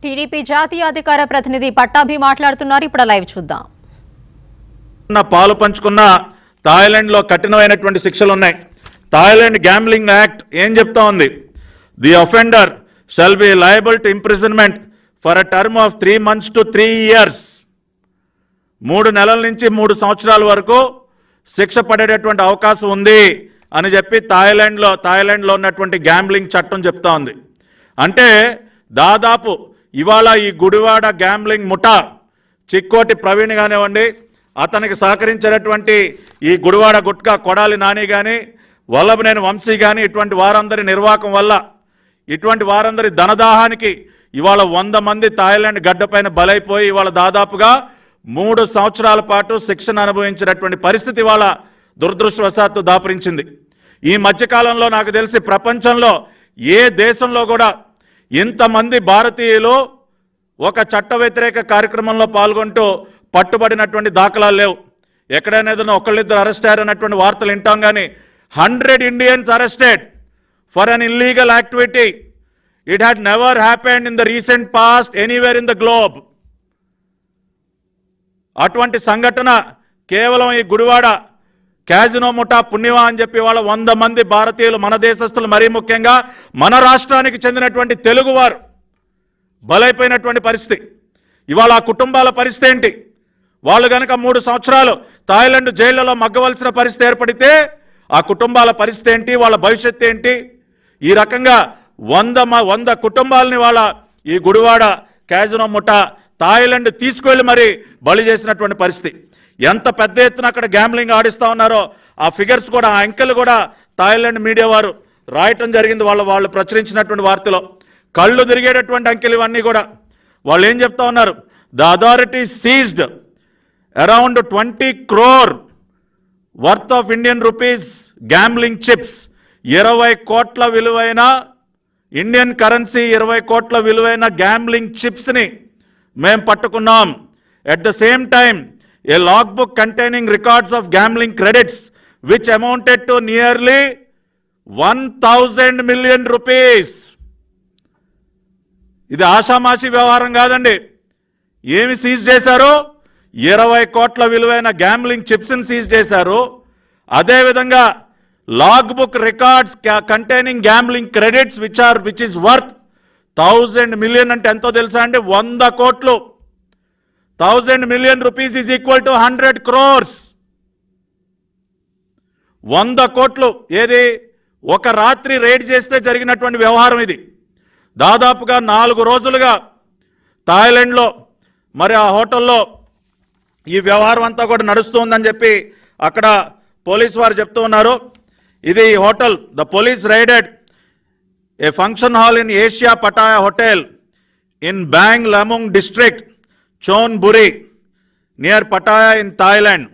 TDP జాతీయ అధికార ప్రతినిధి పట్టాభి మాట్లాడుతున్నారు ఇప్పుడు లైవ్ చూద్దాం ఉన్న పాలు పంచుకున్న థాయిలాండ్లో కఠినమైనటువంటి శిక్షలు ఉన్నాయి థాయిలాండ్ గ్యాంబ్లింగ్ యాక్ట్ ఏం చెప్తా ఉంది the offender shall be liable to imprisonment for a term of three months to three years మూడు నెలల నుంచి మూడు సంవత్సరాల వరకు శిక్ష పడేటటువంటి అవకాశం ఉంది అని చెప్పి థాయిలాండ్లో థాయిలాండ్లో ఉన్నటువంటి గ్యాంబ్లింగ్ చట్టం చెప్తా ఉంది అంటే దాదాపు ఇవాళ ఈ గుడివాడ గ్యాంబ్లింగ్ ముఠా చిక్కోటి ప్రవీణ్ కానివ్వండి అతనికి సహకరించినటువంటి ఈ గుడివాడ గుట్కా కొడాలి నాని కానీ వల్లభనేని వంశీ కానీ ఇటువంటి వారందరి నిర్వాహకం వల్ల ఇటువంటి వారందరి ధనదాహానికి ఇవాళ వంద మంది థాయిలాండ్ గడ్డపైన బలైపోయి ఇవాళ దాదాపుగా మూడు సంవత్సరాల పాటు శిక్షణ అనుభవించినటువంటి పరిస్థితి ఇవాళ దురదృష్టవశాత్తు దాపురించింది ఈ మధ్యకాలంలో నాకు తెలిసి ప్రపంచంలో ఏ దేశంలో కూడా ఇంతమంది భారతీయులు ఒక చట్ట వ్యతిరేక కార్యక్రమంలో పాల్గొంటూ పట్టుబడినటువంటి దాఖలాలు లేవు ఎక్కడైనా ఏదైనా ఒకళ్ళిద్దరు అరెస్ట్ అయ్యారన్నటువంటి వార్తలు వింటాం కానీ hundred Indians arrested for an illegal activity it had never happened in the recent past anywhere in the globe అటువంటి సంఘటన కేవలం ఈ గుడివాడ క్యాజినో ముఠా పుణ్యమా అని చెప్పి వాళ్ళ వంద మంది భారతీయులు మన దేశస్తులు మరీ ముఖ్యంగా మన రాష్ట్రానికి చెందినటువంటి తెలుగువారు బలైపోయినటువంటి పరిస్థితి ఇవాళ ఆ కుటుంబాల పరిస్థితి ఏంటి వాళ్ళు గనక మూడు సంవత్సరాలు థాయిలాండ్ జైళ్లలో మగ్గవలసిన పరిస్థితి ఏర్పడితే ఆ కుటుంబాల పరిస్థితి ఏంటి వాళ్ళ భవిష్యత్తు ఏంటి ఈ రకంగా వంద మ- వంద కుటుంబాలని వాళ్ళ ఈ గుడివాడ క్యాజినో ముఠ థాయిలాండ్ తీసుకువెళ్ళి మరి బలి చేసినటువంటి పరిస్థితి ఎంత పెద్ద ఎత్తున అక్కడ గ్యాంబ్లింగ్ ఆడిస్తా ఉన్నారో ఆ ఫిగర్స్ కూడా ఆ అంకెలు కూడా థాయిలాండ్ మీడియా వారు రాయటం జరిగింది వాళ్ళు వాళ్ళు ప్రచురించినటువంటి వార్తలో కళ్ళు తిరిగేటటువంటి అంకెలు ఇవన్నీ కూడా వాళ్ళు ఏం చెప్తా ఉన్నారు the authority seized around twenty crore worth of Indian rupees gambling chips ఇరవై కోట్ల విలువైన ఇండియన్ కరెన్సీ ఇరవై కోట్ల విలువైన గ్యాంబ్లింగ్ చిప్స్ని మేము పట్టుకున్నాం at the same time a log book containing records of gambling credits which amounted to nearly one thousand million rupees ఇది ఆషామాషి వ్యవహారం కాదండి ఏమి సీజ్ చేశారు ఇరవై కోట్ల విలువైన గ్యాంబ్లింగ్ చిప్స్ని సీజ్ చేశారు అదేవిధంగా log book records containing gambling credits which are which is worth thousand million అంటే ఎంతో తెలుసా అండి వంద కోట్లు thousand million rupees is equal to hundred crores వంద కోట్లు ఏది ఒక రాత్రి రైడ్ చేస్తే జరిగినటువంటి వ్యవహారం ఇది దాదాపుగా నాలుగు రోజులుగా థాయిలాండ్లో మరి ఆ హోటల్లో ఈ వ్యవహారం అంతా కూడా నడుస్తుందని చెప్పి అక్కడ పోలీస్ వారు చెప్తూ ఉన్నారు ఇది ఈ hotel the police raided a function hall in Asia Pattaya hotel in Bang Lamung district Chon Buri near Pattaya in Thailand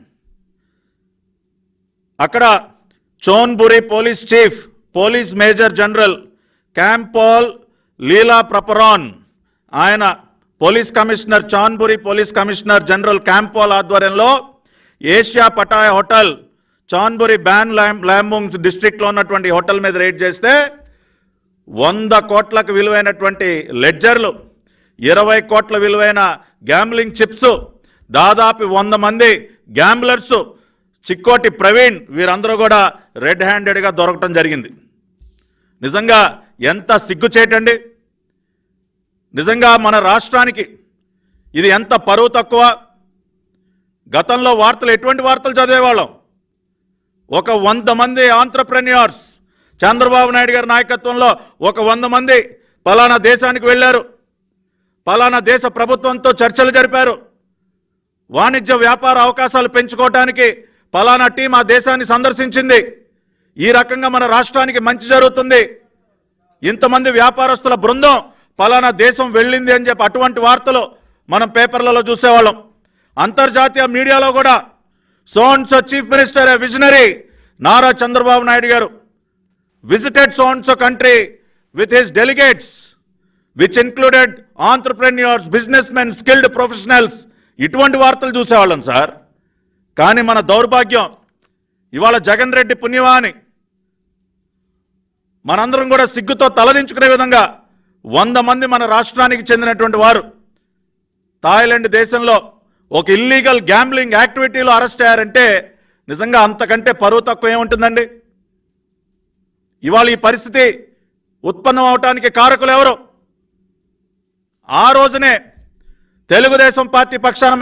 అక్కడ Chonburi police chief police major general Kampol Leela Praparan ఆయన police commissioner Chanburi police commissioner general Kampol ఆధ్వర్యంలో Asia Pattaya hotel Chanburi Ban Lam ల్యాంబుంగ్స్ డిస్ట్రిక్ట్లో ఉన్నటువంటి hotel మీద ride చేస్తే వంద కోట్లకు విలువైనటువంటి లెడ్జర్లు ఇరవై కోట్ల విలువైన గ్యాంబ్లింగ్ చిప్స్ దాదాపు వంద మంది గ్యాంబ్లర్స్ చిక్కోటి ప్రవీణ్ వీరందరూ కూడా రెడ్ హ్యాండెడ్గా దొరకటం జరిగింది నిజంగా ఎంత సిగ్గుచేటండి నిజంగా మన రాష్ట్రానికి ఇది ఎంత పరువు తక్కువ గతంలో వార్తలు ఎటువంటి వార్తలు చదివేవాళ్ళం ఒక వంద మంది ఆంటర్ప్రెన్యూర్స్ చంద్రబాబు నాయుడు గారి నాయకత్వంలో ఒక వంద మంది పలానా దేశానికి వెళ్ళారు పలానా దేశ ప్రభుత్వంతో చర్చలు జరిపారు వాణిజ్య వ్యాపార అవకాశాలు పెంచుకోవటానికి పలానా టీం ఆ దేశాన్ని సందర్శించింది ఈ రకంగా మన రాష్ట్రానికి మంచి జరుగుతుంది ఇంతమంది వ్యాపారస్తుల బృందం పలానా దేశం వెళ్ళింది అని చెప్పి అటువంటి వార్తలు మనం పేపర్లలో చూసేవాళ్ళం అంతర్జాతీయ మీడియాలో కూడా సోన్సో chief minister visionary Nara Chandrababu Naidu గారు visited so and so country with his delegates, which included entrepreneurs, businessmen, skilled professionals. ఇటువంటి వార్తలు చూసేవాళ్ళం సార్ కానీ మన దౌర్భాగ్యం ఇవాళ జగన్ రెడ్డి పుణ్యమా అని మనందరం కూడా సిగ్గుతో తలదించుకునే విధంగా వంద మంది మన రాష్ట్రానికి చెందినటువంటి వారు థాయిలాండ్ దేశంలో ఒక ఇల్లీగల్ గ్యాంబ్లింగ్ యాక్టివిటీలో అరెస్ట్ అయ్యారంటే నిజంగా అంతకంటే పరువు తక్కువ ఏముంటుందండి ఇవాళ ఈ పరిస్థితి ఉత్పన్నం అవటానికి కారకులు ఎవరు ఆ రోజునే తెలుగుదేశం పార్టీ పక్షాన